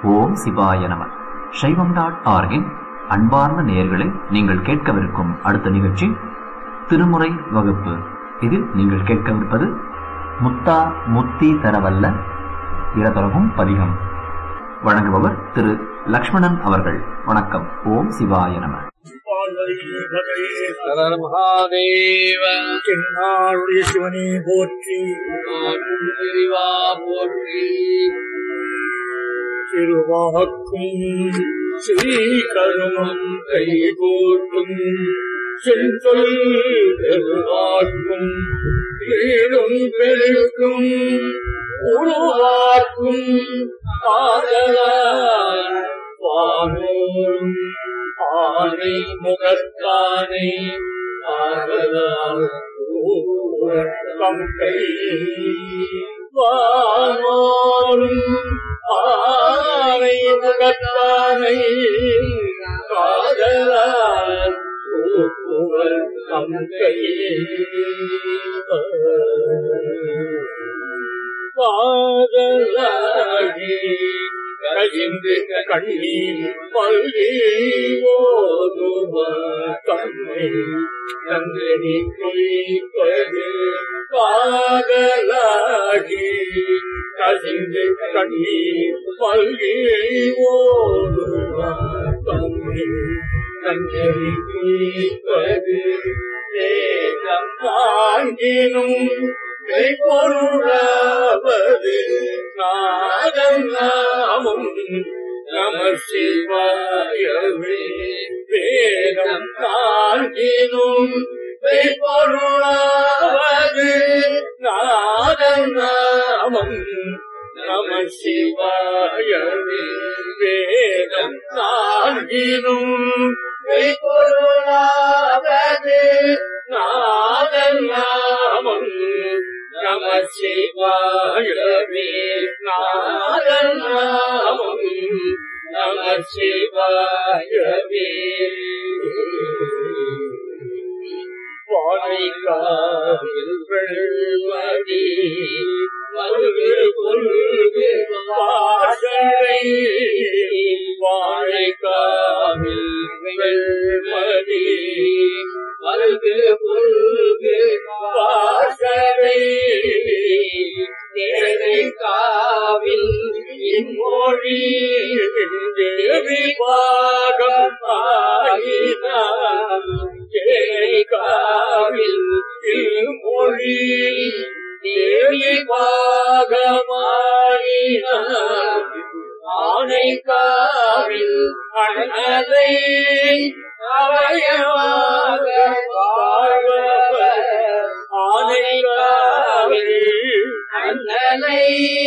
ஓம் சிவாய நம சைவம் டாட் ஆர்கின் அன்பார்ந்த நேயர்களே நீங்கள் கேட்கவிருக்கும் அடுத்த நிகழ்ச்சி திருமுறை வகுப்பு இதில் நீங்கள் கேட்கவிருப்பது முத்தா முத்தி தரவல்ல இடதொலகும் பதிகம் வழங்குபவர் திரு லக்ஷ்மணன் அவர்கள் வணக்கம் ஓம் சிவாய நம ஹர மகாதேவ தென்னாளுடைய சிவனே போற்றி நாடும் விரிவா போற்றி திருவாக்கும் ஸ்ரீகருமம் கைகூட்டும் செஞ்சொல் பெருவாக்கும் வீடும் பெருக்கும் உருவாக்கும் ஆதலால் வானோரும் ஆனை முகத்தானை ஆதலால் கம்பை வானோரும் ஆனை முகத்தானை காதலால் ஊக்குவர் கம்பை காதலாகி கழிந்து கண்ணீர் பல்கி ஓதும தன்னை தங்கனி கொய்ப்பது காதலாகி கழிந்து கண்ணீர் பல்கி ஓதும தன்னை தங்கனி கொய்ப்பது தேகம் தாங்கினும் மெய்பொருளாவது நாதம் நாமம் நம சிவாயவே வேதம் தாங்கினும் மெய்பொருளாவது நாதம் நாமம் நம சிவாயவே வேதம் தாங்கினும் மெய்பொருளாவது நாதம் நாமம் நம சிவாயவே நாதம் நாமம் நம சிவாயவே வாழைக்காவில் வெள்மதி மருகு கொள்கு வாசலை வாழைக்காவில் வெள்மதி மருகு கொள்கு வாசலை தேவை காவில் இம்மொழி தேவி பாகம் ஆகினார் தேவை காவில் இம்மொழி தேவி பாகமாயினார் ஆனை காவில் அண்ணதை அவயமாக வாழ்பவர் ஆனை காவில் அண்ணனை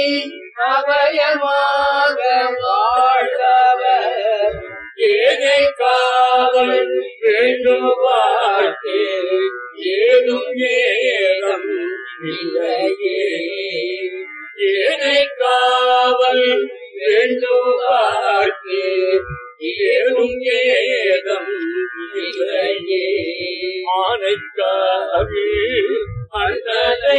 அவயமாக வாழ்பவர் ஏனை காவல் வேண்டுவார்க்கு ஏதும் ஏதம் இல்லையே ஏனை காவல் வேண்டுவார்க்கு ஏதும் ஏதம் இல்லையே ஆனைக்காவே அண்ணலை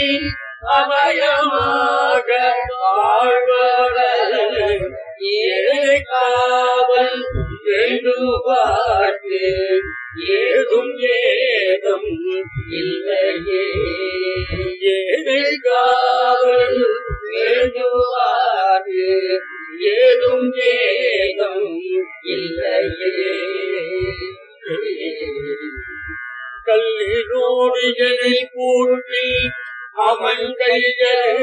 அபயமாக வாழ்வர்கள் ஏழை காவல் வேண்டுவார்க்கு ஏதும் ஏதம் இல்லையே ஏழை காவல் வேண்டுவார்க்கு ஏதும் ஏதம் இல்லையே கல்லினோடு என்னை பூட்டி அவன் கைகள்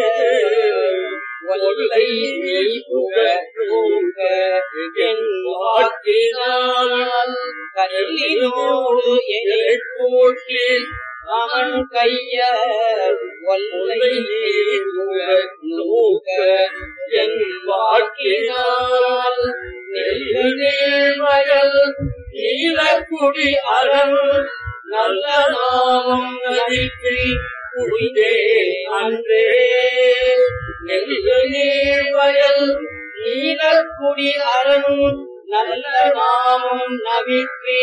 ஒல்லை புகழ்க என் வாக்கினால் கல்லினோடு என்னை பூட்டி அவன் கைய ஒல்லை நோக்க என் வாக்கினால் நெல்லுநேர்வயல் நீலக்குடி அரண் நல்ல நாமம் நதிக்கு உயிரே அன்றே நெல்லு நீர்வயல் நீலக்குடி அரண் நல்ல நாமம் நவிற்றி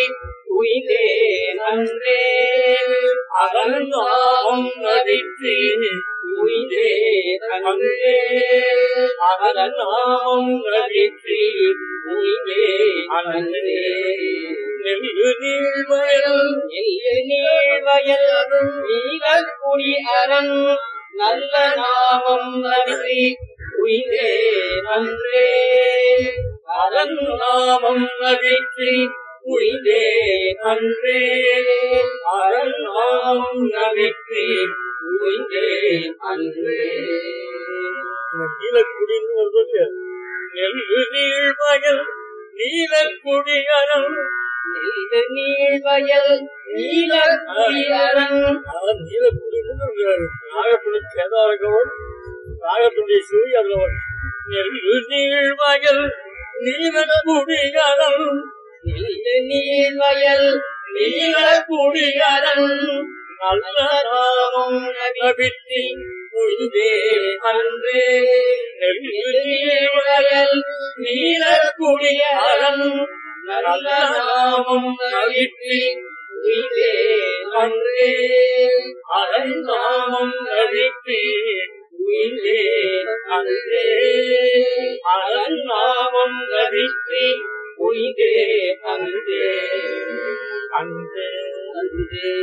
உயிரே நன்றே அரண் நாமம் நதிக்கு உயிரே அன்றே அதன் நாமம் நடிற்றி உயிரே அன்றே நெல்லு நீழ்வயல் எல்லு நீழ்வயல் நீலக்குடி அரண் நல்ல நாமம் நன்றி உயிரே நன்றே அதன் நாமம் நடிற்றி உயிரே அன்றே அதன் நாமம் நடிற்றி உயிரே அன்றே நீலக்குடின்னு வருது நெல்லு நீழ்வயல் நீலக்குடி அறம் நெல்லு நீழ்வயல் நீலக்குடி அரண் அதான் நீலக்குடின்னு நாகப்பள்ளி கேதாரகவன் நாகப்பள்ளி சூழி அதுல வரும் நெல்லு நீழ்வயல் நீலக்குடி அறம் நெல்லு நீழ்வயல் நீலக்குடி அறம் நல்ல நாமம் நபித்தி உயிரே அன்றே நெல்லு நீழ்வயல் நீலக்குடி அறம் நல்ல நாமம் நபித்தி உயிரே அன்றே அரண் நாமம் நபித்தி உயிரே அன்றே அரண் நாமம் நபித்தி உயிரே அன்றே அன்றே அன்றே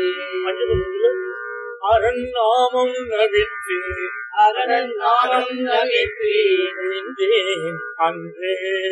அரண் நாமம் நபித்தி அரண் நாமம் நவிற்றி உயிரே அன்றே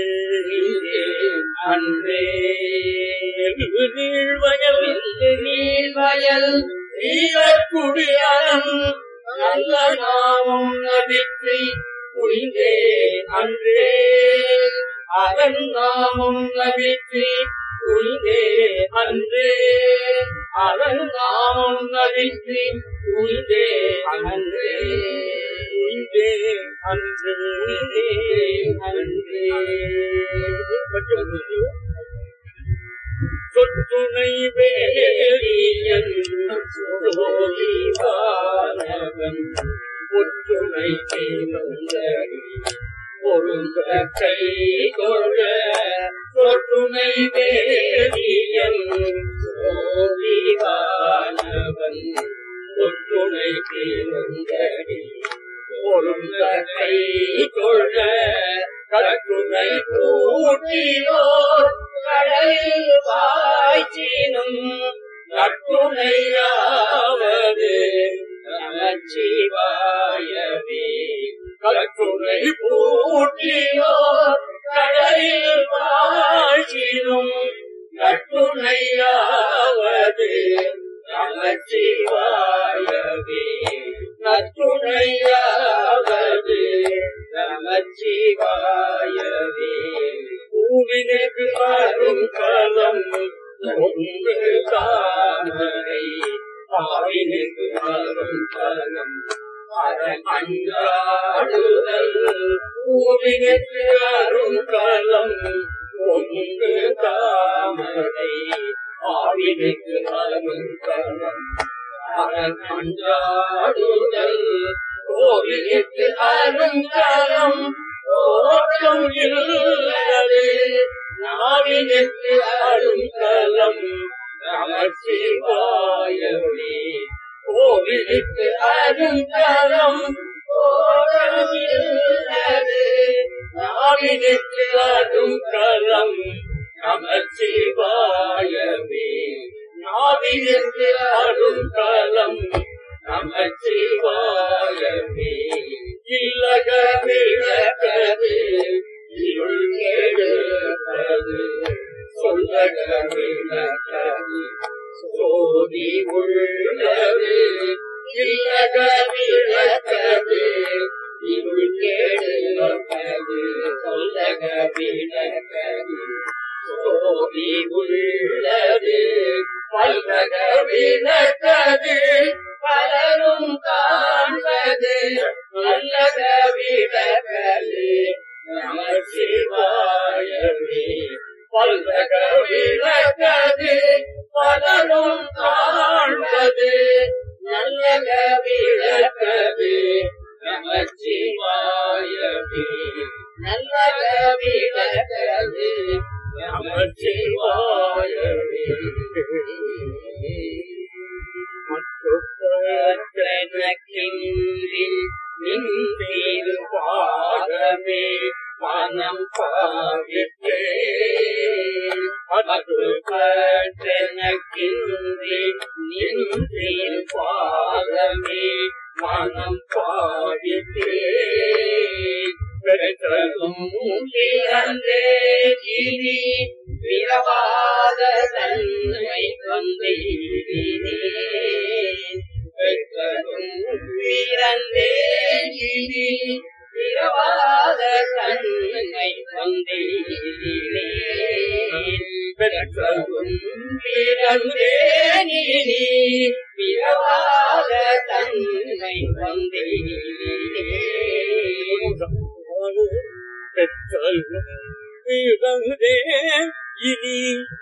அன்றே நெல்லு நீழ்வயல் நெல்லு நீழ்வயல் நீலக்குடியாரம் நல்ல நாமம் நபிற்றி உயிரே அன்றே அதன் நாமம் நபிற்றி உயிரே அன்றே அதன் நாமம் நபிற்றி உயிரே அன்றே உயிரே அன்றே அன்றே சொத்துணை வேலியன் சோழிவானவன் ஒற்றுமை தீர்ந்தடி பொருந்த கை கொள்ள சொற்றுணை வேலியன் சோழிவானவன் ஒற்றுமை தீர்ந்தடி பொருந்த கை கொள்ள கற்றுணை கூட்டியோர் கடலில் பாய்ச்சினும் நற்றுணையாவது நமச்சிவாயவே கற்றுணை பூட்டியோர் கடலில் வாழ்ச்சினும் நற்றுணையாவது நமச்சிவாயவே நற்றுணையாவது நமச்சிவாயவே பூவினுக்கு அரும் கலம் ஒன்று தாமரை பாவினுக்கு அரும் கலம் அஞ்சாடுதல் பூவினுக்கு அரும் கலம் ஒன்று தாமரை பாவினுக்கு அரும் கலம் அஞ்சாடுதல் கோவிலுக்கு அருங்கலம் ஓட்டம் இல்லது நாவினுக்கு அருங்கலம் நமச்சிவாயவே கோவிலுக்கு அருங்கலம் ஓட்டம் இல்லது நாவினுக்கு அருங்கலம் நமச்சிவாயவே நாவினுக்கு அருங்கலம் நமச்சிவாயவே இல்லக விளக்கது இருள் கெடுப்பது சொல்லக விளக்கது சோதி உள்ளது இல்லக விளக்கது இருள் கெடுப்பது சொல்லக விளக்கது சோதி உள்ளது பல்வக விளக்கது பலரும் காண்பது நல்லக விளக்கது நம சிவாயவே பல்வக விளக்கது பலரும் காண்பது நல்லக விளக்கது நம சிவாயவே நல்லக விளக்கது நம சிவாயவே மற்றொரு பற்றனக்கின்றி நின்றீரு பாதமே மனம் பாவித்தே அது பற்றனக்கின்றி நின்றீரு பாதமே மனம் பாவித்தே பெற்றதும் பிறந்தே இனி பிறவாத தன்மை வந்தீரே பெற்றதும் பிறந்தே இனி பிறவாத தன்மை வந்தீரே பெற்றதும் பிறந்தே இனி பிறவாத தன்மை வந்தீரே பெற்றல்லும் பிறந்தே இனி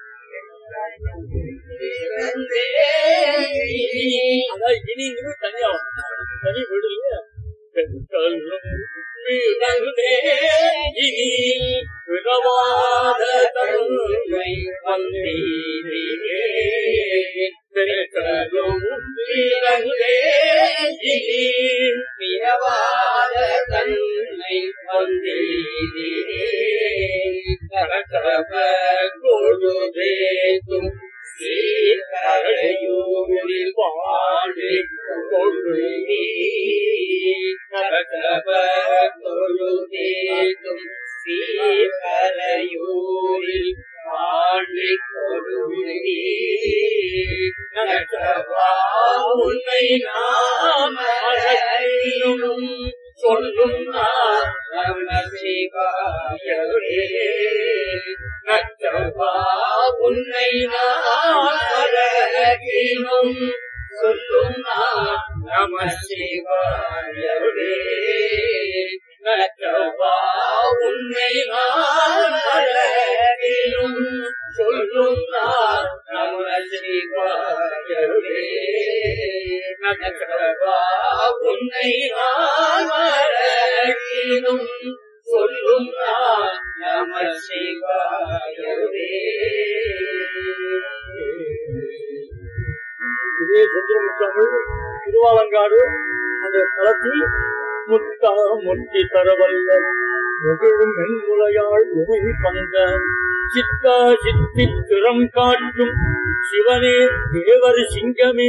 அதான் இனிங்கிறது தனியா வரும். தனி வீடு இல்லையா பெற்றல்லும் பிறந்தே இனி பிறவாத தன்மை வந்தீரே பெற்றலும் பிறந்தே இனி பிறவாத தன்மை வந்தீரே கரகப கொழுதேத்தும் சீர்கரையூரில் பாடி கொழுநீ கரகப கொழுதேத்தும் சீர்கரையூரில் பாடி கொழுநீ கரகபா உன்னை நாம் அழையும் சொல்லும் நம சிவாயவே நச்சவா உன்னை நாரகினும் சொல்லும் நம சிவாயவே நச்சவா உன்னை நாரகினும் சொல்லும் நம சிவாயவே நச்சவா உன்னை நாரகினும் சொல்லும் நம சிவாயவே இதே சுந்தரமுத்தமிழ் திருவாலங்காடு அந்த தளத்தில் முத்தா முத்தி தரவல்ல முகிழும் மென்முலையாள் உமை பங்க சித்தா சித்தி திறம் காட்டும் சிவனே தேவர் சிங்கமே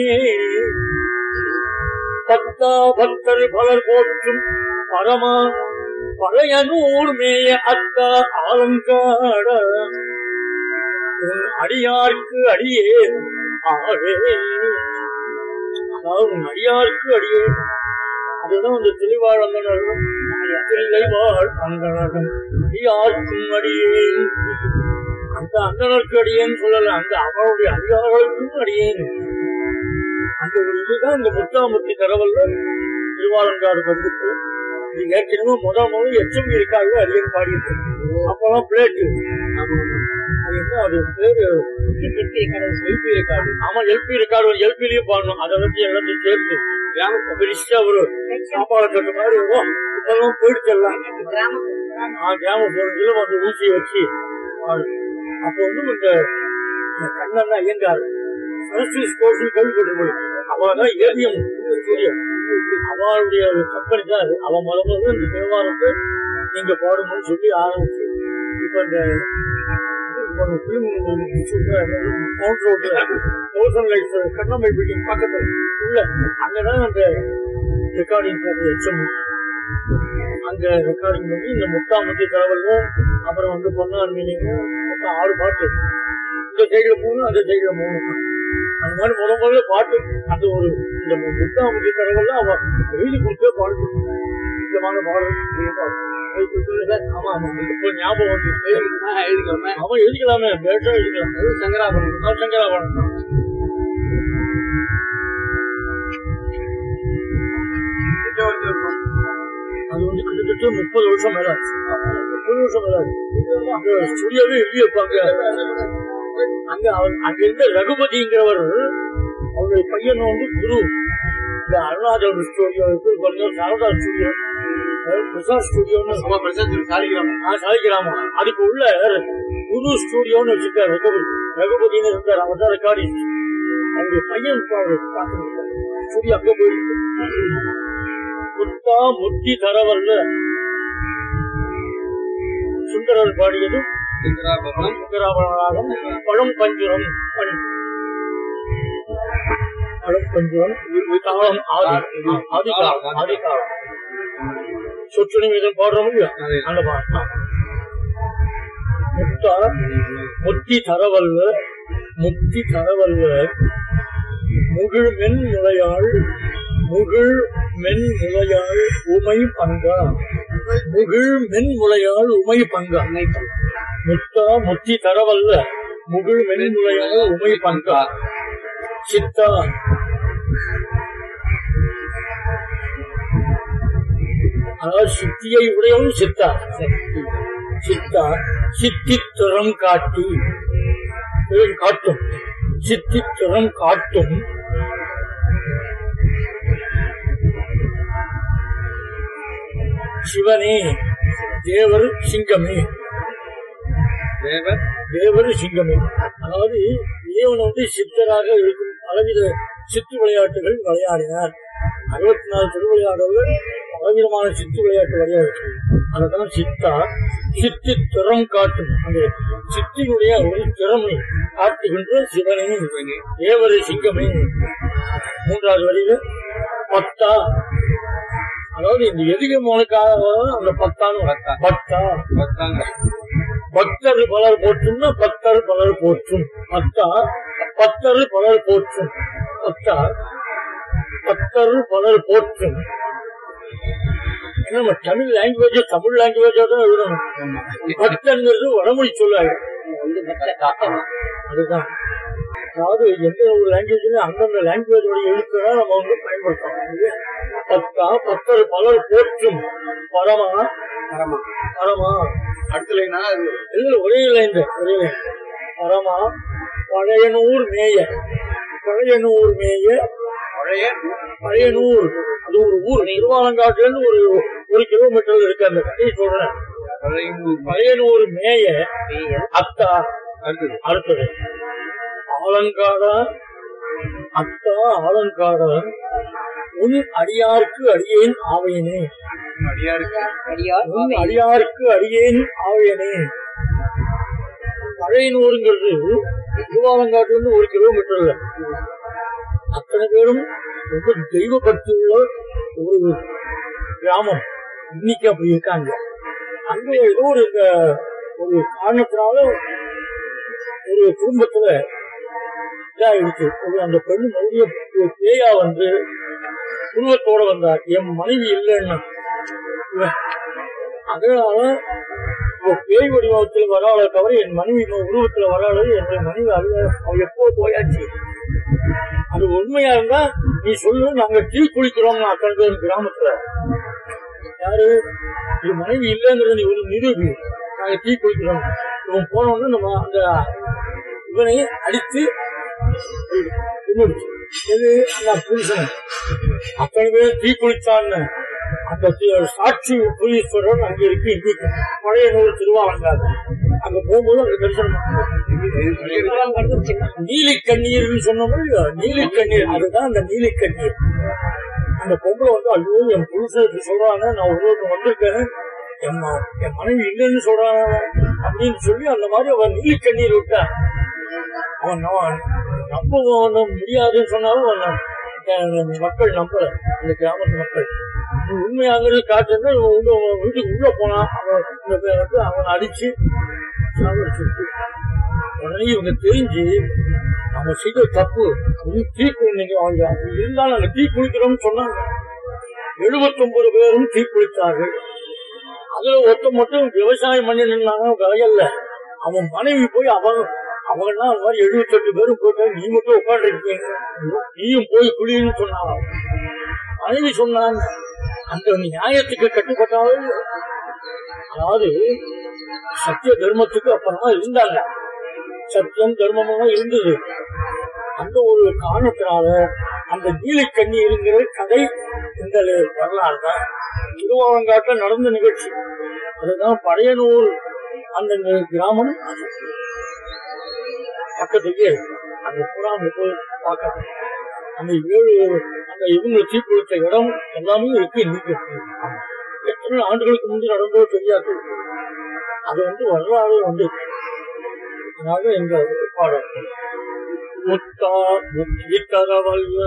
பத்தா பக்தர் பலர் போற்றும் பரமா பழையனூர் மேய அத்தா ஆலங்காட உன் அடியார்க்கு அடியே ஆவே அதாவது உன் அடியார்க்கு அடியே அதுதான் இந்த தெளிவாழந்தனரும் தெளிவாழ் அந்தனரும் அடியார்க்கும் அடியே அந்த அந்தனருக்கு அடியேன்னு சொல்லல அந்த அவருடைய அடியார்களுக்கும் அடியேன் அந்த ஒரு இதுதான் இந்த முத்தாமூர்த்தி தரவல்ல திருவாலங்காடு வந்துட்டு இது ஏற்கனவே முதல் முதல் எச்சம் இருக்காக அடியேன் பாடிட்டு அப்பெல்லாம் பிளேட்டு அது என்ன அது பேரு எல்பி ரெக்கார்டு ஆமா எல்பி ரெக்கார்டு ஒரு எல்பிலையும் பாடணும் அதை வச்சு எல்லாத்தையும் சேர்த்து கிராம பெருசா ஒரு சாப்பாடு கட்டு மாதிரி வரும் இப்பெல்லாம் போயிடுச்சு எல்லாம் ஆ கிராமப்புறத்துல அந்த ஊசியை வச்சு பாடு. அப்போ வந்து இந்த இந்த கண்ணன் ஐயங்கார் சரஸ்வதி ஸ்போர்ட்ஸ் கேள்விப்பட்டு அவதான் ஏவிஎம் ஸ்டூடியோ அவளுடைய கம்பெனி தான் அது அவன் முத முதல்ல இந்த தேவாரத்தை நீங்க பாடணும்னு சொல்லி ஆரம்பிச்சு இப்ப இந்த தௌசண்ட் லைட்ஸ் கண்ணம்மை பில்டிங் பக்கத்துல உள்ள அங்கதான் அந்த ரெக்கார்டிங் எச்சம் அங்க ரெக்கார்டிங் பண்ணி இந்த முத்தாமத்தி தகவல்ல அப்புறம் வந்து பொன்னான் மீனிங் மொத்தம் ஆறு பாட்டு இந்த சைடுல மூணு அந்த சைடுல மூணு அந்த மாதிரி முத முதல்ல பாட்டு அந்த ஒரு இந்த முத்தாமத்தி தகவல்ல அவ எழுதி கொடுத்தே பாடு முக்கியமான பாடல் ஆமா ஆமா இப்போ ஞாபகம் வந்து எழுதிக்கலாமே அவன் எழுதிக்கலாமே பேட்டா எழுதிக்கலாம் சங்கராபுரம் ஆ, சங்கராபரணம் அது வந்து கிட்டத்தட்ட முப்பது வருஷம் மேல ஆச்சு. முப்பது வருஷம் மேல ஆச்சு. அங்க ஸ்டுடியோவே எழுதி வைப்பாங்க அங்க அவர் அங்க இருந்த ரகுபதிங்கிறவர் அவருடைய பையன் வந்து குரு இந்த அருணாச்சல் ஸ்டுடியோ எப்படி பாருங்க சாரதா ஸ்டுடியோ பிரசாத் ஸ்டுடியோன்னு ஆ, சாலிகிராமம் அதுக்கு உள்ள குரு ஸ்டுடியோன்னு வச்சிருக்காரு ரகுபதி ரகுபதினு இருந்தார் அவர் தான் ரெக்கார்டிங் அவருடைய பையன் பார்த்து சுடி அங்க போயிருக்கு முத்தா முத்தி தரவல்ல சுந்தரர் பாடியது சுந்தராபரணம் பழம் பஞ்சுரம் பண் பழம் பஞ்சுரம் தாளம் ஆதி ஆதி தாளம் ஆதி தாளம் சொற்றுணி மீதம் பாடுறோம் இல்லையா அந்த பாடம் முத்தா முத்தி தரவல்ல முத்தி தரவல்ல முகிழ் மென் முளையாள் முகிழ் மென் முளையாள் உமை பங்கா முகிழ் மென் முளையாள் உமை பங்கா முத்தா முத்தி தரவல்ல முகிழ் மென் முளையாள் உமை பங்கா சித்தா அதாவது சித்தியை உடையவன் சித்தா சித்தா சித்தித்திறம் காட்டி திறம் காட்டும் சித்தித்திறம் காட்டும் சிவனே தேவர் சிங்கமே தேவர் தேவர் சிங்கமே அதாவது இறைவன் வந்து சித்தராக இருக்கும் பலவித சித்து விளையாட்டுகள் விளையாடினார் அறுபத்தி நாலு திருவிளையாடல்கள் பலவிதமான சித்து விளையாட்டு விளையாட்டு அதுதான் சித்தா சித்தி திறம் காட்டும் அந்த சித்தினுடைய ஒரு திறமை காட்டுகின்ற சிவனே தேவரை சிங்கமே மூன்றாவது வரியில பத்தா அதாவது இந்த எதிகமோனுக்காக அந்த பத்தான்னு பத்தா பத்தாங்க பக்தர் பலர் போற்றும்னா பக்தர் பலர் போற்றும் பத்தா பக்தர் பலர் போற்றும் பத்தா பக்தர் பலர் போற்றும் ஏன்னா நம்ம தமிழ் லாங்குவேஜ் தமிழ் லாங்குவேஜா தான் எழுதணும் பக்தங்கிறது வடமொழி சொல்லாங்க அதுதான் அதாவது எந்த ஒரு லாங்குவேஜ்லயும் அந்தந்த லாங்குவேஜோட எழுத்துனா நம்ம வந்து பயன்படுத்தணும் இல்லையா? பத்தா பக்தர் பலர் போற்றும் பரமா பரமா பரமா அடுத்தலைனா அது இல்ல ஒரே லைன் ஒரே லைன் பரமா பழையனூர் மேய பழையனூர் மேய பழைய பழையனூர் அது ஒரு ஊர் திருவாலங்காட்டுல இருந்து ஒரு ஒரு கிலோமீட்டர்ல இருக்கு அந்த கதையை சொல்றேன் பழைய பழையனூர் மேய அத்தா அடுத்தது அடுத்தது ஆலங்காடா அத்தா ஆலங்காடா உன் அடியார்க்கு அடியேன் ஆவையனே அடியாருக்கு உன் அடியாருக்கு அடியேன் ஆவையனே பழையனூருங்கிறது திருவாலங்காட்டுல இருந்து ஒரு கிலோமீட்டர்ல அத்தனை பேரும் ரொம்ப தெய்வ பக்தி உள்ள ஒரு கிராமம் இன்னைக்கு அப்படி இருக்காங்க அங்க ஏதோ ஒரு இந்த- ஒரு காரணத்தினால ஒரு குடும்பத்துல இதாயிடுச்சு ஒரு அந்த பெண் மறுபடியும் பேயா வந்து குடும்பத்தோட வந்தார் என் மனைவி இல்லைன்னா இவன். அதனால இப்போ பேய் வடிவத்தில் வராளே தவிர என் மனைவி இன்னும் உருவத்துல வராது என்னுடைய மனைவி அல்ல அவ எப்போ போயாச்சு அது உண்மையா இருந்தா நீ சொல்லு நாங்க டீ குளிக்கிறோம் அத்தனை பேர் கிராமத்துல யாரு இது மனைவி இல்லைங்கிறது நீ ஒரு நிரூபி நாங்க டீ குளிக்கிறோம் இவன் போனோன்னு நம்ம அந்த இவனை அடித்து தின்னுடுச்சு. எது அந்த புருஷன் அத்தனை பேர் தீ குளிச்சான்னு அந்த தி- சாட்சி புலீஸ்வரன் அங்க இருக்கு இங்க இருக்கு. பழைய நூல் திருவாலங்காடு அங்க போகும்போது அங்க தரிசனம் நீலி கண்ணீர்னு சொன்னோம் இல்லையா நீலி கண்ணீர் அதுதான் அந்த நீலி கண்ணீர் அந்த பொம்பளை வந்து ஐயோ என் புருஷனுக்கு சொல்றாங்க நான் ஒருவருக்கு வந்திருக்கேன் என் ம- என் மனைவி இல்லைன்னு சொல்றாங்க அப்படின்னு சொல்லி அந்த மாதிரி அவன் நீலி கண்ணீர் விட்டான் அவன் நம்ப- நம்ப அவன முடியாதுன்னு சொன்னாலும் அவன் ந- அந்த மக்கள் நம்பல இந்த கிராமத்து மக்கள் நீ உண்மையாங்கிறது காட்டுன்னா இவன் உள்ள அவன் வீட்டுக்கு உள்ள போனான் அவன் இந்த பேர் வந்து அவன் அடிச்சு சாவடிச்சு உடனே இவங்க தெரிஞ்சு அவங்க செய்த தப்பு நீ தீ குளிங்க அவங்க அப்படி இருந்தாலும் நாங்க தீ குளிக்கிறோம்னு சொன்னாங்க எழுபத்தொன்பது பேரும் தீ குளித்தார்கள் அதுல ஒருத்த மட்டும் விவசாயம் பண்ணி நின்னாங்க விளையல்ல அவன் மனைவி போய் அவன் அவங்கன்னா அந்த மாதிரி எழுபத்தெட்டு பேரும் போயிட்டு நீ மட்டும் உட்காந்துருக்கீங்க நீயும் போய் குளின்னு சொன்னாங்க மனைவி சொன்னாங்க அந்த நியாயத்துக்கு கட்டுப்பட்டாலும் அதாவது சத்திய தர்மத்துக்கு அப்புறமா இருந்தாங்க சத்தியம் தர்மமும் இருந்தது அந்த ஒரு காரணத்தினால அந்த நீலக்கண்ணி இருக்கிற கதை இந்த வரலாறு தான் திருவாலங்காட்டில் நடந்த நிகழ்ச்சி அதுதான் பழையனூர் அந்த கிராமம் பக்கத்துக்கே இருக்கு. அங்க போனா அங்க போய் பார்க்கலாம் அந்த ஏழு அந்த இவங்க தீக்குளித்த இடம் எல்லாமே இருக்கு இன்னைக்கு எத்தனை ஆண்டுகளுக்கு முந்தைய நடந்தோ தெரியாது அது வந்து வரலாறு வந்து அதனால இந்த பாடம் முத்தா முத்தி தரவல்ல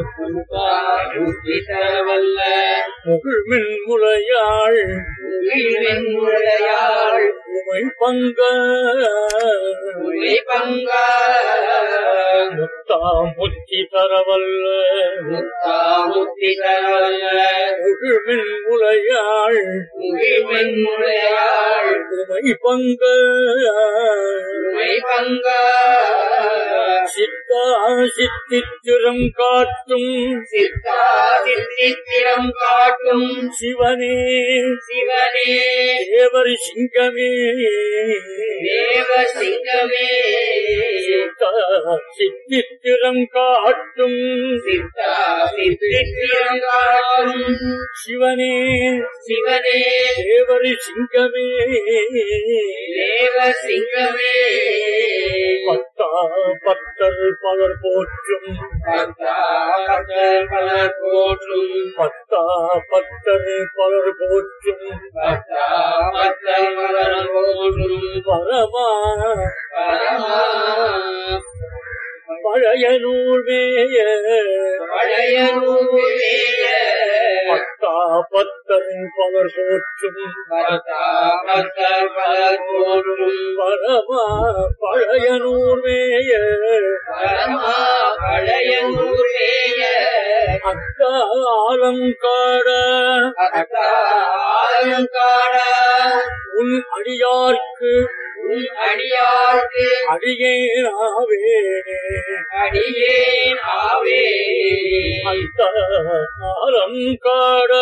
வல்ல முகிழ்மின் முளையாள் முறையாள் உமை பங்க உமை பங்கா முத்தா முத்தி தரவல்ல முத்தி தரவல்ல முகிழ்மின் முளையாள் முகிழ்மென் முறையாள் உமை பங்க உமை பங்கா சித்தா சித்தித்திரம் காட்டும் சித்தா சித்திரம் காட்டும் சிவனே சிவனே தேவர் சிங்கமே தேவ சிங்கமே சித்தா சித்தித்திரம் காட்டும் சித்தா சித்திரம் காட்டும் சிவனே சிவனே தேவர் சிங்கமே தேவ சிங்கமே பத்தா பத்தர் பலர் போற்றும் பக்தர் பலர் போற்றும் பத்தா பத்தர் பலர் போற்றும் பக்தர் பலர் போற்றும் பரமா பரமா பழைய நூல் மேய பழைய நூலேய பத்தா பத்தர் பலர் போற்றும் பக்தர் பலர் போற்றும் பரமா பழைய நூல் மேய பரமா பழைய நூலேய அத்தா ஆலங்காட அலங்கார உன் அடியார்க்கு உன் அடியார்க்கு அடியேனாவே அடியேன் ஆவே அந்த ஆலங்காட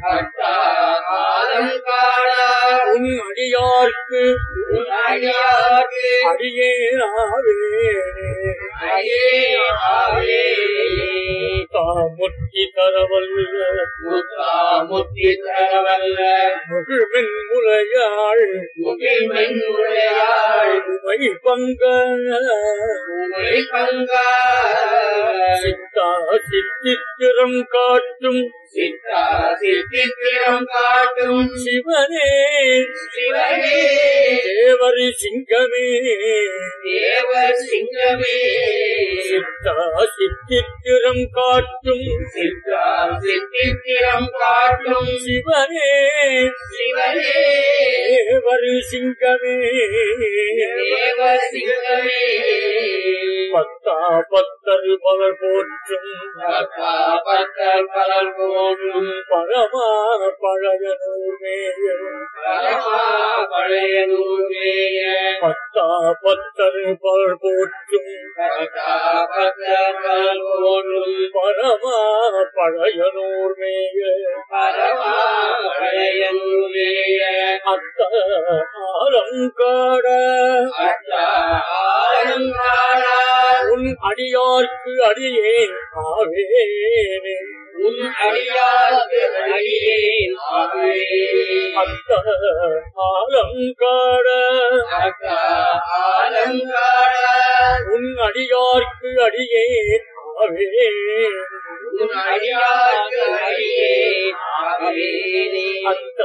அலங்கார உன் அடியார்க்கு உன் அடியார்க்கு அடியேனாவே அடியேன் ஆவே தாமுத்தி தரவல்ல முத்தா முத்தி தரவல்ல முகிழ்மின் முலையாள் முகிழ்மென் உடையாள் உமை பங்க உமை பங்கா சித்தா சித்தித்திரம் காட்டும் சித்தா சித்திரம் காட்டும் சிவனே சிவனே தேவர் சிங்கமே தேவ சிங்கமே சித்தா சித்தித்திரம் காட்டும் சித்தா சித்திரம் காட்டும் சிவனே சிவனே தேவர் சிங்கமே தேவ சிங்கமே பத்தா பத்தர் மலர் போற்றும் பத்தா பத்தர் பலர் போற்றும் பரமா பழகனூர் மேய பரமா பழைய நூலேய பத்தா பத்தர் பலர் போற்றும் பத்தா பத்தர் பலர் போற்றும் பரமா பழையனூர் மேய பரமா பழைய நூலேய அத்த ஆலங்காட அத்தா ஆலங்காரா உன் அடியார்க்கு அடியே ஆவேனே உன் அடியார்க்கு அடியேன் ஆவே அத்த ஆலங்காட அத்தா ஆலங்காரா உன் அடியார்க்கு அடியே ஆவேனே உன் அடியார்க்கு அடியேன் ஆவேனே அத்த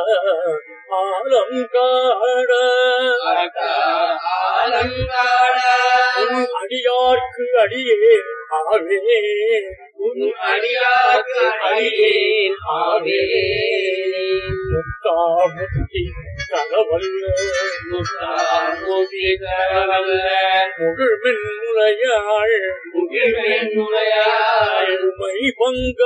ஆலங்காட அத்தா ஆலங்காரா உன் அடியார்க்கு அடியே ஆவே உன் அடியார்க்கு அடியேன் ஆவேனே முத்தா முத்தி தரவல்ல முத்தாமூர்த்தி தரவல்ல முகிழ்மின் முளையாள் முகிழ்மென் நுழையாள் உமை பங்க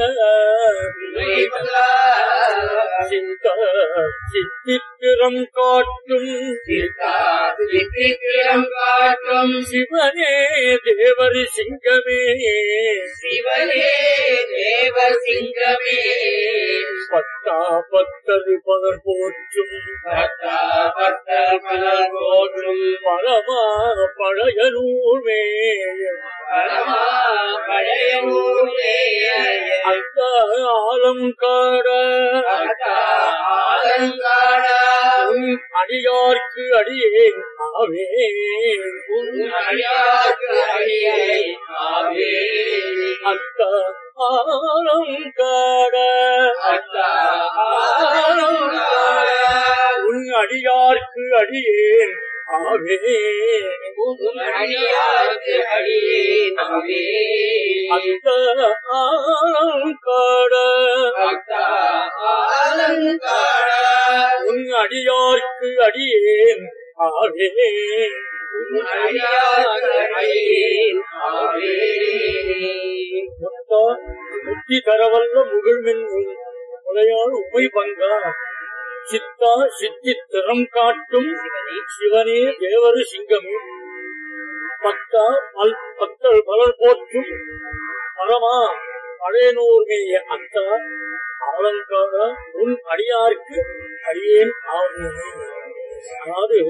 உமைபலா சித்த சித்தித்திரம் காட்டும் சித்தா சித்திரம் காட்டும் சிவனே தேவர் சிங்கமே சிவனே தேவ சிங்கமே பத்தா பத்தது பலர் போற்றும் பத்தா பத்த பலர் போற்றும் பரமா பழைய நூல்மேய பரமா பழைய ஊரேய அந்த ஆலங்காட அத்தா ஆலங்காடா உன் அடியார்க்கு அடியே ஆவே உன் அடியார்க்கு அடியை ஆவே அந்த ஆலங்காட அத்தா ஆலங்காடா உன் அடியார்க்கு அடியேன் ஆவே உன் அடியார்க்கு அடியே ஆவே அந்த ஆலங்காட அத்தா ஆலங்காடா உன் அடியார்க்கு அடியேன் ஆவே உன் அடியார்க்கு அடியே ஆவே முத்தா முத்தி தரவல்ல முகிழ்மின் உடையாள் உமை பங்கா சித்தா சித்தி திறம் காட்டும் சிவனே தேவரு சிங்கமே பத்தா பல் பத்தல் பலர் போற்றும் பரமா பழையனூர்மேய அத்தா ஆலங்காரா உன் அடியார்க்கு அடியேன் ஆவேனே அதாவது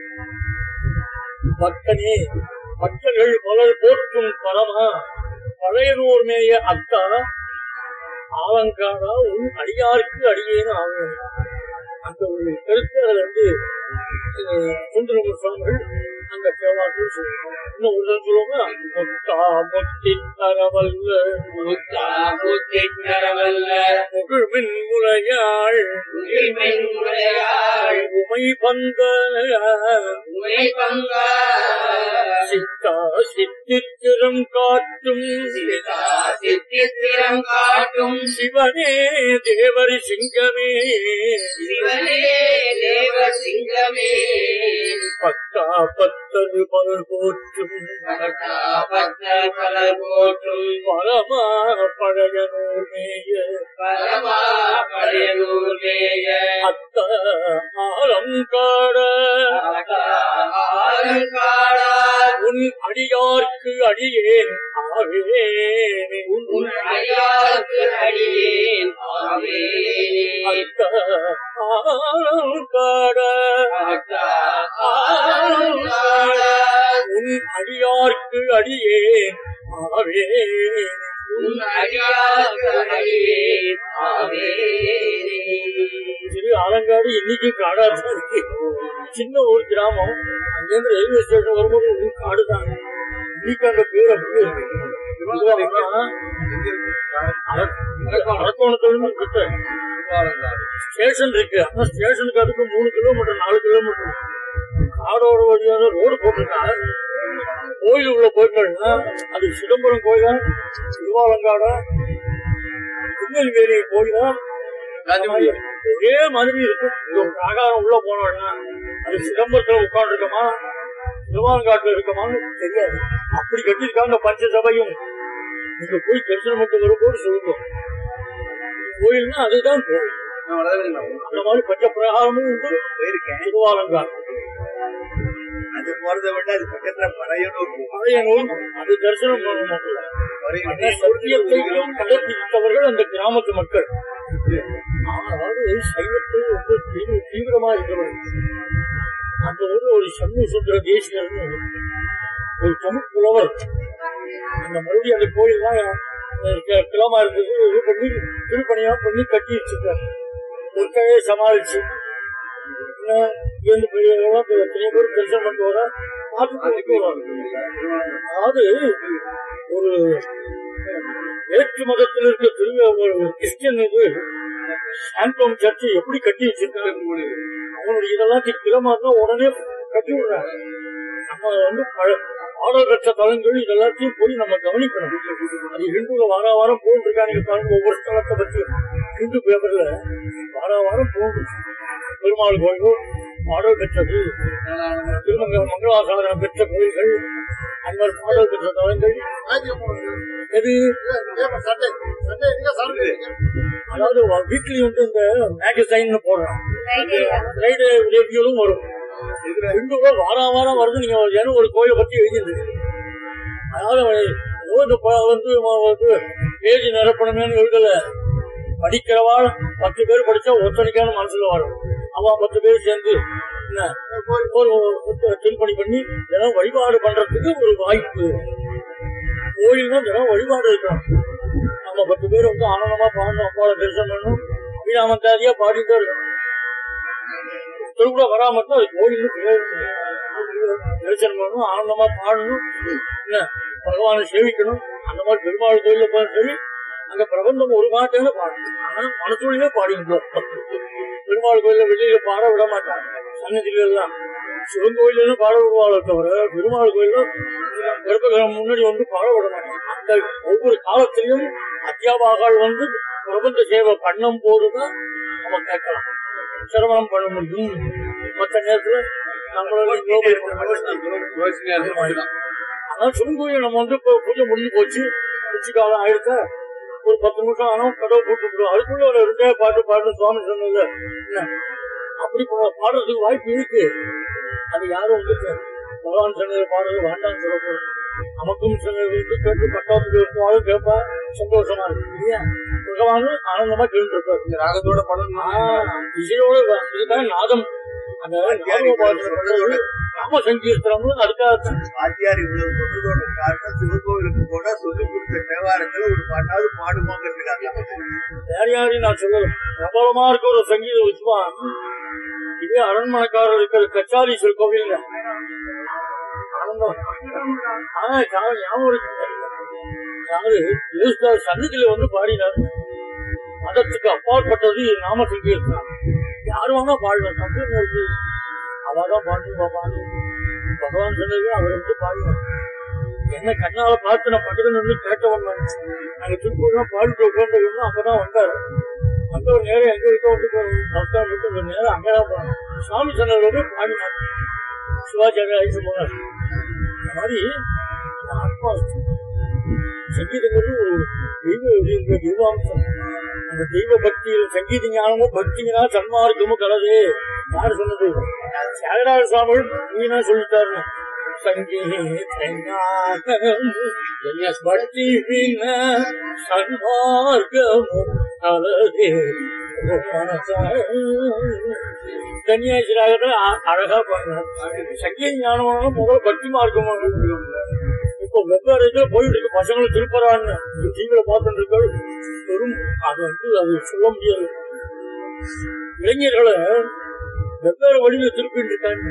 பக்தனே பக்தர்கள் பலர் போற்றும் பரமா பழையனூர் மேய அத்தா ஆலங்காரா உன் அடியார்க்கு அடியேன்னு ஆவேன் அந்த ஒரு கருத்து அதுல வந்து சுந்தரமூர் சுவாமிகள் அந்த கேவாக்கள் சொல்லுவாங்க இன்னும் ஒரு தடவை சொல்லுவாங்க முத்தா முத்தி தரவல்ல முத்தா முத்தித்தரவல்ல முகிழ்மின் முறையாள் உயிர்மென் உடையாள் உமை பந்த உமை பங்கா சித்தா சித்தித்திரம் காட்டும் சிதா சித்தித்திரம் காட்டும் சிவனே தேவரி சிங்கமே சிவனே தேவ சிங்கமே பத்தா பத்தது பலர் போற்றும் பத்தா பத்த பலர் போற்றும் பரமா பழையனூர்மேய பரமா பழையனூர்மேய அத்த ஆலங்காட அத்தா ஆலங்காடா உன் அடியார்க்கு அடியேன் ஆவேனே உன் அடியார்க்கு அடியேன் ஆவே அத்த ஆலங்காட அத்தா ஆலங்காடா உன் அடியார்க்கு அடியேன் ஆவேனே உன் அடியார்க்கு அடியேன் ஆவே திரு ஆலங்காடு இன்னைக்கு காடா தான் இருக்கு சின்ன ஒரு கிராமம் அங்கிருந்து ரயில்வே ஸ்டேஷன் வரும்போது ஒரு காடு தான் இன்னைக்கு அந்த பேர் அப்படியே இருக்கு இதுவாக அரக்கோணத்துல கிட்ட ஸ்டேஷன் இருக்கு ஆனா ஸ்டேஷனுக்கு அதுக்கு மூணு கிலோமீட்டர் நாலு கிலோமீட்டர் காடோட வழியாக ரோடு போட்டிருக்காங்க கோயில் உள்ள போயிட்டோம்னா அது சிதம்பரம் கோயிலா திருவாலங்காடா திருநெல்வேலி கோயிலா ஒரே மாதிரி இருக்கும் இது ஒரு ஆகாரம் உள்ள போனோம்னா அது சிதம்பரத்துல உட்கார்ந்து இருக்கமா திருவாலங்காட்டுல இருக்கமான்னு தெரியாது அப்படி கட்டியிருக்காங்க பஞ்ச சபையும் நீங்க போய் தரிசனம் மட்டும் வரும்போது சொல்லுங்க கோயில்னா அதுதான் கோயில் அந்த மாதிரி பஞ்ச பிரகாரமும் உண்டு போயிருக்கேன் திருவாலங்காடு அது போறதை விட அது பக்கத்துல பழையனூர் பழைய நூல் அது தரிசனம் பண்ணணும் அந்த சத்தியத்தையும் கடைபிடித்தவர்கள் அந்த கிராமத்து மக்கள் அதாவது சைவத்தில் ரொம்ப தீவிர- தீவிரமா இருக்கிறவர்கள் அந்த ஊர் ஒரு சண்முக சுந்தர தேசிகர்னு ஒரு தமிழ் புலவர் அந்த மறுபடியும் அந்த கோயில்லாம் கிளமா இருக்குது இது பண்ணி திருப்பணியா பண்ணி கட்டி வச்சிருக்காரு ஒருக்கையே சமாளிச்சு இன்னும் இங்கிருந்து பெரியவங்க எத்தனையோ பேர் தரிசனம் பண்ணிட்டு வர பார்த்துட்டு வருவாங்க அதாவது ஒரு வேற்று மதத்தில் இருக்க திரும்ப ஒரு கிறிஸ்டியன் இது சாந்தோம் சர்ச்சை எப்படி கட்டி வச்சிருக்காங்க அவனுடைய இதெல்லாம் திக்கிரமா இருந்தா உடனே கட்டி விடுறாங்க நம்ம வந்து பழ- பாடல் பெற்ற தலங்கள் இதெல்லாத்தையும் போய் நம்ம கவனிக்கணும் அது ஹிந்துல வார வாரம் போன்றிருக்காங்க பாருங்க ஒவ்வொரு ஸ்தலத்தை பத்தி ஹிந்து பேப்பர்ல வார வாரம் போன்று பெருமாள் கோயில் பாடல் பெற்றது திருமங்க மங்களாசாதனம் பெற்ற கோயில்கள் அந்த மாதிரி பாடல் பெற்ற தலங்கள் எது அதாவது வீக்லி வந்து இந்த மேகசைன் போடுறான் ஃப்ரைடே ரிவ்யூலும் வரும் ஹிந்துல வாரம் வாரம் வருது நீங்க ஏன்னா ஒரு கோயிலை பத்தி எழுதிருக்கு அதாவது ஏதோ இந்த ப- வந்து ம- வந்து பேஜ் நிரப்பணுமேனு எழுதல படிக்கிறவா பத்து பேர் படிச்சா ஒத்தனைக்கான மனசுல வரும் அவ பத்து பேர் சேர்ந்து என்ன ஒரு ஒரு திருப்பணி பண்ணி தினம் வழிபாடு பண்றதுக்கு ஒரு வாய்ப்பு கோயில் தான் தினம் வழிபாடு இருக்கணும் நம்ம பத்து பேர் வந்து ஆனந்தமா பாடணும் அப்பாவை தரிசனம் பண்ணணும் வீணாமந்தாதியா பாடிட்டே இருக்கணும் திருவிழா வராம இருந்தா அது கோயிலுக்கு பிரயோஜனம் இல்லை. தரிசனம் பண்ணணும் ஆனந்தமா பாடணும் என்ன பகவானை சேவிக்கணும் அந்த மாதிரி பெருமாள் கோயில போய் சரி அங்க பிரபந்தம் ஒரு மாட்டேன்னு பாடணும் ஆனா மனசுலயே பாடிங்களோம் பெருமாள் கோயில வெளியில பாட விட மாட்டாங்க சன்னதிகள் எல்லாம் சிவன் கோயில பாட விடுவாளே தவிர பெருமாள் கோயில கர்ப்பகிரகம் முன்னாடி வந்து பாட விட மாட்டாங்க அந்த ஒவ்வொரு காலத்திலையும் அத்தியாபாக்கள் வந்து பிரபந்த சேவை பண்ணும் போதுதான் நம்ம கேட்கலாம் சிரவணம் பண்ண முடியும் மற்ற நேரத்துல நம்மளோட அதான் சிவன் நம்ம வந்து இப்போ பூஜை முடிஞ்சு போச்சு உச்சி காலம் ஆயிடுச்சா ஒரு பத்து நிமிஷம் ஆனா கதவை போட்டு விடுவோம் அதுக்குள்ள ஒரு ரெண்டே பாட்டு பாட்டு சுவாமி சொன்னது என்ன அப்படி பா- பாடுறதுக்கு வாய்ப்பு இருக்கு அது யாரும் வந்து பகவான் சொன்னது பாடுறது வேண்டாம்னு சொல்ல போறோம் நமக்கும் சொன்னது வந்து கேட்டு பட்டாத்து போனாலும் கேட்பா சந்தோஷமா இருக்கு இல்லையா பகவான் ஆனந்தமா கேட்டு இருப்பாரு ராகத்தோட படம் ஆஹ் இசையோட வ- இதுதான் நாதம் அந்த நாதோபாசனை பண்றது நாம சங்கீர்த்தனம்னு அதுக்காக வாத்தியார் இவ்வளவு சொன்னதோட காரணம் சிவகோவிலுக்கு போனா சொல்லி கொடுத்த தேவாரத்துல ஒரு பாட்டாவது பாடுமாங்கிறதுக்காக வேற யாரையும் நான் சொல்லல பிரபலமா இருக்க ஒரு சங்கீத வித்வான் இதே அரண்மனைக்காரர் இருக்கிற கச்சாலீஸ்வர் கோவில் ஆனா ஞாபகம் ஞாபகம் இருக்கு அதாவது யேசுதாஸ் சன்னதியில வந்து பாடினார் மதத்துக்கு அப்பாற்பட்டது நாம சங்கீர்த்தனம் யார் வேணா பாடலாம் தப்பு என்ன இருக்கு அவதான் பாடுவா பாடு பகவான் சொன்னது அவர் வந்து பாடுவார் என்ன கண்ணால பார்த்து நான் பக்கத்துல நின்று கேட்டவன் நான். நாங்க திருப்பூர் பாடிட்டு உட்காந்துருக்கோம் அப்பதான் வந்தாரு வந்து ஒரு நேரம் எங்க இருக்க வந்து நமஸ்காரம் விட்டு ஒரு நேரம் அங்கதான் போனோம் சுவாமி சொன்னது வந்து பாடினார் சிவாச்சாரிய ஐசு போனார் இந்த மாதிரி இந்த ஆத்மா சங்கீதங்கிறது ஒரு தெய்வ இது தெய்வாம்சம் அந்த தெய்வ பக்தியில் சங்கீத ஞானமும் பக்தினா சன்மார்க்கமும் கலது யாரு சொன்னது தியாகராஜ சுவாமிகள் நீனா சொல்லிட்டாரு சங்கீத ஞானம் பக்தி பின்ன சன்மார்க்கமும் கலது கன்னியாசிராக அழகா பண்ணார் சங்கீத ஞானம் முதல் பக்தி மார்க்கம் இப்போ வெவ்வேறு இதுல போயிட்டு இருக்கு பசங்களும் திருப்பறான்னு டிவியில பார்த்துட்டு இருக்காரு வெறும் அது வந்து அது சொல்ல முடியாது இளைஞர்களை வெவ்வேறு வழியில திருப்பிட்டு இருக்காங்க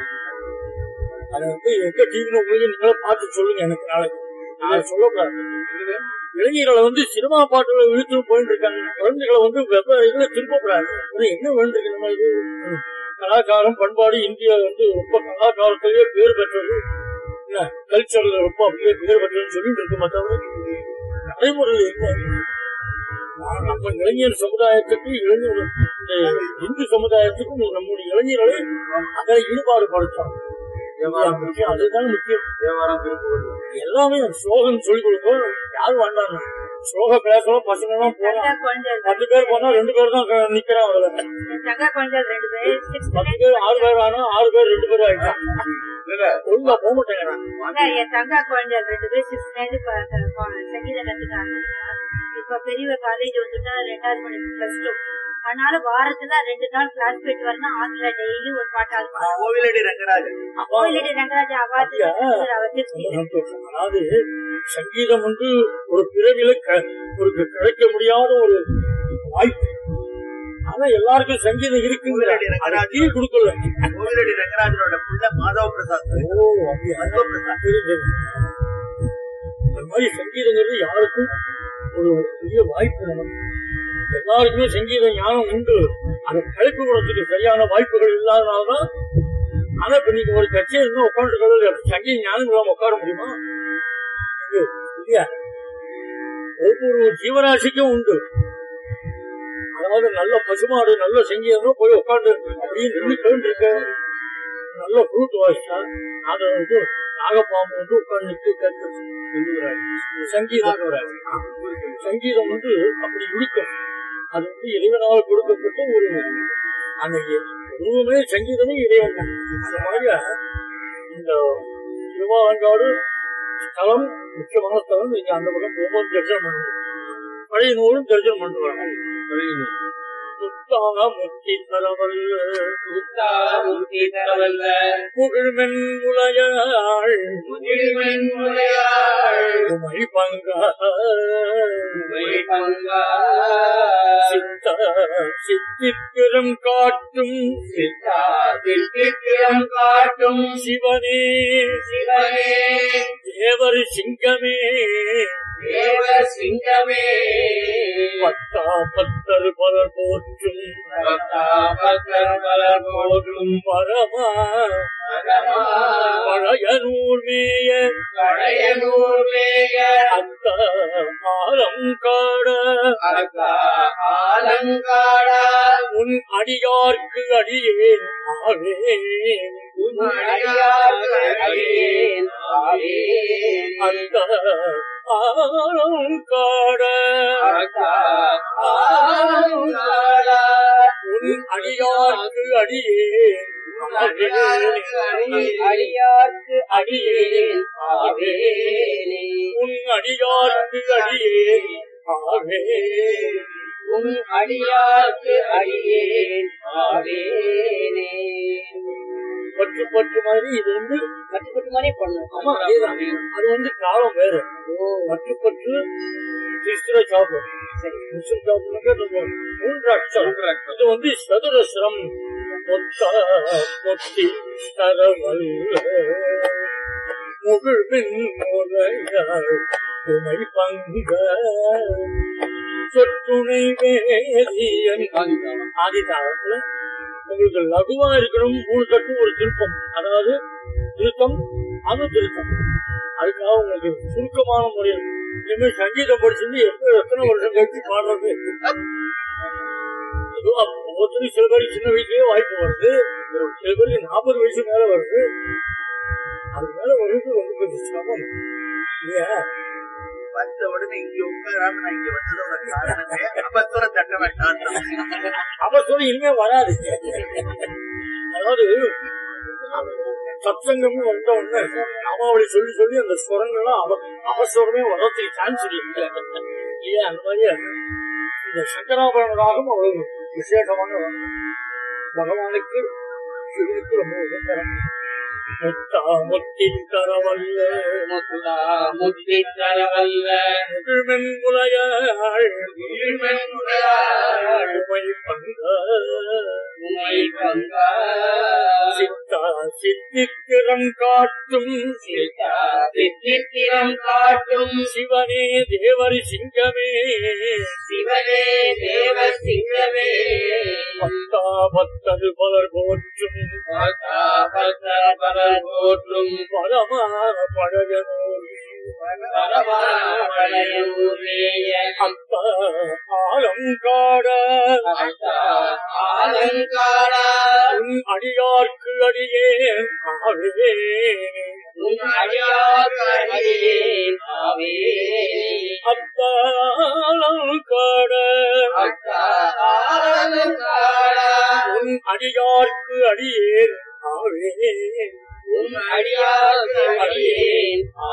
அதை வந்து எங்க டிவியில உங்களுக்கு நீங்களே பார்த்து சொல்லுங்க எனக்கு நாளைக்கு நான் சொல்லக்கூடாது இளைஞர்களை வந்து சினிமா பாட்டுல இழுத்து போயிட்டு இருக்காங்க குழந்தைகளை வந்து வெவ்வேறு இதுல திருப்பக்கூடாது அது என்ன வேண்டிருக்கு நம்ம இது ம். கலாச்சாரம் பண்பாடு இந்தியா வந்து ரொம்ப கலாச்சாரத்திலேயே பேர் பெற்றது என்ன கல்ச்சர்ல ரொம்ப அப்படியே பேர் பெற்றதுன்னு சொல்லிட்டு இருக்கு மத்தவங்க நடைமுறை என்ன நான் நம்ம இளைஞர் சமுதாயத்துக்கு இளைஞர் இந்த இந்து சமுதாயத்துக்கும் நம்முடைய இளைஞர்களை அதை ஈடுபாடு படுத்தணும் முக்கியம் அதுதான் முக்கியம் தேவாரம் திருப்பூர் எல்லாமே ஸ்லோகன் சொல்லிக் கொடுக்கும் யாரும் வேண்டாங்க ஸ்லோக கிளாஸ்லாம் பசங்க எல்லாம் போனா தங்கா குழந்தை பத்து பேர் போனா ரெண்டு பேர் தான் க- நிக்கிறான் அதுல தங்கா குழந்தை ரெண்டு பேர் சிக்ஸ் பத்து பேர் ஆறு பேர் ஆனா ஆறு பேர் ரெண்டு பேர் ஆயிட்டான் ஒழுங்கா போக மாட்டேங்க என் தங்கா குழந்தை ரெண்டு பேர் சிக்ஸ் சங்கீதம் கத்துக்காங்க இப்ப பெரியவ காலேஜ் வந்துட்டா ரெண்டாவது மணி பிளஸ் டூ அதனால வாரத்துல ரெண்டு நாள் கிளாஸ் போயிட்டு வரணும் ஆத்துல டெய்லி ஒரு பாட்டாவது பாடுவோம். கோவிலடி ரங்கராஜன் கோயிலடி ரங்கராஜ அவார்டு அப்படியா? அவர் திருச்சி அதாவது சங்கீதம் வந்து ஒரு பிறவில க- ஒரு கிடைக்க முடியாத ஒரு வாய்ப்பு ஆனா எல்லாருக்கும் சங்கீதம் இருக்குங்கிற அதை தீ கொடுக்கல கோவிலடி ரங்கராஜனோட புள்ள மாதவ பிரசாத் ஓ அப்படியா மருத்துவ பிரசாத் தெரிஞ்சது இந்த மாதிரி சங்கீதங்கிறது யாருக்கும் ஒரு பெரிய வாய்ப்பு நமக்கு எல்லாருக்குமே சங்கீத ஞானம் உண்டு அதை கழிப்பு விடுறதுக்கு சரியான வாய்ப்புகள் இல்லாதனாலதான் ஆனா இப்ப நீங்க ஒரு கட்சியை இருந்து உட்காந்துருக்கிறது சங்கீத ஞானம் இல்லாம உட்கார முடியுமா இது இல்லையா ஒவ்வொரு ஜீவராசிக்கும் உண்டு அதாவது நல்ல பசுமாடு நல்ல சங்கீதம் போய் உட்காந்து அப்படியே நின்று கேட்டு இருக்க நல்ல ஃப்ளூட் வாசிச்சா அதை வந்து நாகப்பாம்பு வந்து உட்கார்ந்து நிற்க கேட்க சங்கீதம் ஆ. சங்கீதம் வந்து அப்படி இழுக்கும் அது வந்து இறைவனால் கொடுக்கப்பட்ட ஒரு அந்த உருவமே சங்கீதமே இறைவன் தான் அந்த மாதிரியா இந்த திருவாலங்காடு ஸ்தலம் முக்கியமான ஸ்தலம் நீங்க அந்த பக்கம் போகும்போது தரிசனம் பண்ணுங்க பழைய நூலும் தரிசனம் பண்ணிட்டு வரணும் பழைய நூல் முத்தாமுத்தி தரவல்ல முத்தி தரவல்ல புகழ்மென் உலகாள் முகிழ்மென் முறையாள் உமை பங்கா உமை பங்கா சித்த சித்தித்திரம் காட்டும் சித்தா தித்திரம் காட்டும் சிவனே சிவனே தேவர் சிங்கமே தேவ சிங்கமே பத்தா பத்தர் பலர் போற்றும் பக்தா பக்தர் பலர் போற்றும் பரமா பரமா பழையனூர் மேய கடையனூர் மேய அந்த ஆலம் காட அக்கா ஆலங்காடா உன் அடியார்க்கு அடியேன் ஆவே அடியார்க்கு அடியேன் ஆவேன். அந்த ஆலம் காட அக்கா ஆலங்காடா உன் அடியார்க்கு அடியேன் அடியார்க்கு அடியேன் அடியார்க்கு அடியேன் ஆவேனே உன் அடியார்க்கு அடியேன் ஆவே உன் அடியார்க்கு அடியேன் ஆவேனே பற்று பற்று மாதிரி இது வந்து கட்டுப்பட்டு மாதிரி பண்ணும் ஆமா அதேதான் அது வந்து காலம் வேற பற்று பற்று மிஸ்ர சாப்பு மிஸ்ர சாப்புனாக்க மூன்று அக்ஷரம் இது வந்து சதுரஸ்ரம் மொத்த மொத்தி தரவல்ல முகிழ்வின் முறையாள் உமை பங்க சொற்றுணை வேதியன் ஆதி தாளத்துல உங்களுக்கு லகுவா இருக்கணும் மூணு கட்டு ஒரு திருப்பம் அதாவது திருத்தம் அணு திருத்தம் அதுக்காக உங்களுக்கு சுருக்கமான முறையில் இனிமே சங்கீதம் படிச்சிருந்து எப்ப எத்தனை வருஷம் கழிச்சு பாடுறது ஏதோ ஒவ்வொருத்தரும் சில பேருக்கு சின்ன வயசுலயே வாய்ப்பு வருது சில பேருக்கு நாற்பது வயசு மேல வருது அது மேல வருது ரொம்ப கொஞ்சம் சிரமம் இல்லையா வந்த உடனே இங்க உட்காராம நான் இங்க வந்ததோட காரணமே அபஸ்வர தட்ட வேண்டாம் அவசரம் இனிமே வராது அதாவது சத்சங்கம் வந்த உடனே அம்மாவளி சொல்லி சொல்லி அந்த ஸ்வரங்கள்லாம் அவ அவசரமே வரத்துக்கு சான்ஸ் இல்லை இல்லையா அந்த மாதிரி இந்த சங்கராபரண ராகம் அவ்வளவு விசேஷமான ராகம். பகவானுக்கு சிவனுக்கு ரொம்ப உதவிகரம் முத்தா முத்தின் தரவல்ல முத்துதா முத்தி தரவல்ல முகிழ்மென் முலையாள் உயிர்மென் உடையாள் உமை பங்க உமை பங்கா சித்தா சித்தித்திரம் காட்டும் சீதா தித்திரம் காட்டும் சிவனே தேவர் சிங்கமே சிவனே தேவ சிங்கமே பத்தா பத்தது பலர் போற்றும் பக்தா பக்தர் பலர் போற்றும் பரமா பழகனூர் பரமாபயனூரேய அந்த ஆலங்காட அத்தா ஆலங்காடா உன் அடியார்க்கு அடியே ஆவே உன் அடியார்க்கு அடியேன் ஆவேனே அத்தாலங்காட அத்தா ஆலங்காடா உன் அடியார்க்கு அடியேன் ஆவே உன் அடியார்க்கு அடியேன்